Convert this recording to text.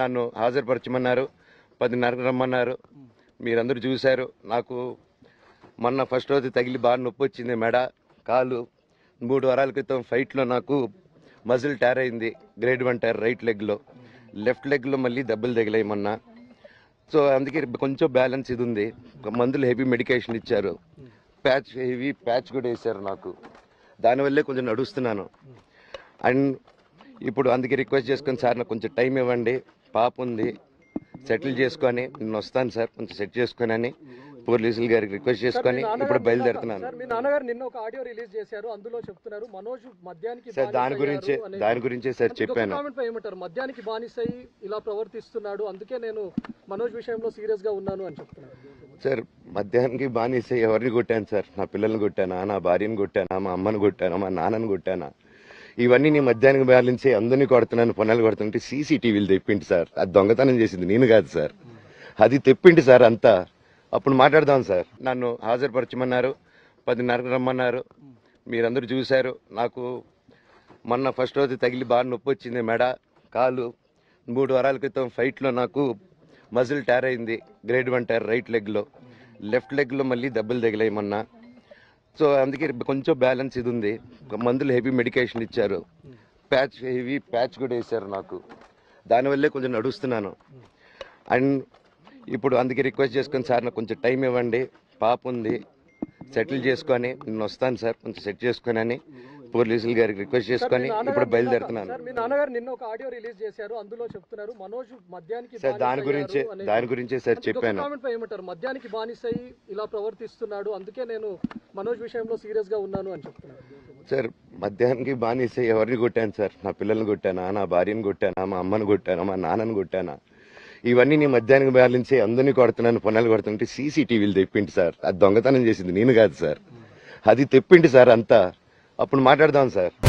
నన్ను హాజరుపరచమన్నారు పదిన్నరకు రమ్మన్నారు మీరందరూ చూశారు నాకు మొన్న ఫస్ట్ రోజు తగిలి బాగా నొప్పి వచ్చింది మెడ కాలు మూడు వారాల క్రితం ఫైట్లో నాకు మజిల్ టైర్ అయింది గ్రేడ్ వన్ టైర్ రైట్ లెగ్లో లెఫ్ట్ లెగ్లో మళ్ళీ దెబ్బలు తగిలాయి మొన్న సో అందుకే కొంచెం బ్యాలెన్స్ ఇది ఉంది మందులు హెవీ మెడికేషన్ ఇచ్చారు ప్యాచ్ హెవీ ప్యాచ్ కూడా వేశారు నాకు దానివల్లే కొంచెం నడుస్తున్నాను అండ్ ఇప్పుడు అందుకే రిక్వెస్ట్ చేసుకొని సార్ నాకు కొంచెం టైం ఇవ్వండి పాప ఉంది సెటిల్ చేసుకొని నేను వస్తాను సార్ కొంచెం సెట్ చేసుకొని అని పోలీసులు గారికి రిక్వెస్ట్ చేసుకొని ఇప్పుడు బయలుదేరుతున్నాను సార్ మీ నాన్నగారు నిన్న ఒక ఆడియో రిలీజ్ చేశారు అందులో చెప్తున్నారు మనోజ్ మద్యానికి సార్ దాని బానిసయ్యారు గురించే అనేది. దాని గురించే సార్ ఇదొక చెప్పాను కామెంట్ పై ఏమంటారు మద్యానికి బానిసై ఇలా ప్రవర్తిస్తున్నాడు అందుకే నేను మనోజ్ విషయంలో సీరియస్ గా ఉన్నాను అని చెప్తున్నారు సార్ మధ్యాహ్నానికి బానిసే ఎవరిని కొట్టాను సార్ నా పిల్లల్ని కొట్టానా నా భార్యను కొట్టానా మా అమ్మని కొట్టానా మా నాన్నని కొట్టానా ఇవన్నీ నీ మధ్యాహ్నం బ్యాలెన్సే అందరినీ కొడుతున్నాను పనులు కొడుతుంటే సీసీటీవీలు తెప్పింటి సార్ అది దొంగతనం చేసింది నేను కాదు సార్ అది తెప్పింటి సార్ అంతా అప్పుడు మాట్లాడదాం సార్ నన్ను హాజరుపరచమన్నారు పదిన్నరకు రమ్మన్నారు మీరందరూ చూశారు నాకు మొన్న ఫస్ట్ రోజు తగిలి బాగా నొప్పి వచ్చింది మెడ కాలు మూడు వారాల క్రితం ఫైట్లో నాకు మజిల్ టైర్ అయింది గ్రేడ్ వన్ టైర్ రైట్ లెగ్లో లెఫ్ట్ లెగ్లో మళ్ళీ దెబ్బలు తగిలాయి మొన్న సో అందుకే కొంచెం బ్యాలెన్స్ ఇది ఉంది మందులు హెవీ మెడికేషన్ ఇచ్చారు ప్యాచ్ హెవీ ప్యాచ్ కూడా వేశారు నాకు దానివల్లే కొంచెం నడుస్తున్నాను అండ్ ఇప్పుడు అందుకే రిక్వెస్ట్ చేసుకొని సార్ నాకు కొంచెం టైం ఇవ్వండి పాప ఉంది సెటిల్ చేసుకొని నేను వస్తాను సార్ కొంచెం సెట్ చేసుకొని అని పోలీసుల గారికి రిక్వెస్ట్ చేసుకొని ఇప్పుడు బయలుదేరుతున్నాను సార్ మీ నాన్నగారు నిన్న ఒక ఆడియో రిలీజ్ చేశారు అందులో చెప్తున్నారు మనోజ్ మద్యానికి సార్ దాని బానిసయ్యారు గురించే అనేది. దాని గురించే సార్ ఇదొక చెప్పాను కామెంట్ పై ఏమంటారు మద్యానికి బానిసై ఇలా ప్రవర్తిస్తున్నాడు అందుకే నేను మనోజ్ విషయంలో సీరియస్ గా ఉన్నాను అని చెప్తున్నారు సార్ మధ్యాహ్నానికి బానిసే ఎవరిని కొట్టాను సార్ నా పిల్లల్ని కొట్టానా నా భార్యను కొట్టానా మా అమ్మని కొట్టానా మా నాన్నని కొట్టానా ఇవన్నీ నీ మధ్యాహ్నం బ్యాలెన్సే అందరినీ కొడుతున్నాను పనులు కొడుతుంటే సీసీటీవీలు తెప్పింటి సార్ అది దొంగతనం చేసింది నేను కాదు సార్ అది తెప్పింటి సార్ అంతా అప్పుడు మాట్లాడదాం సార్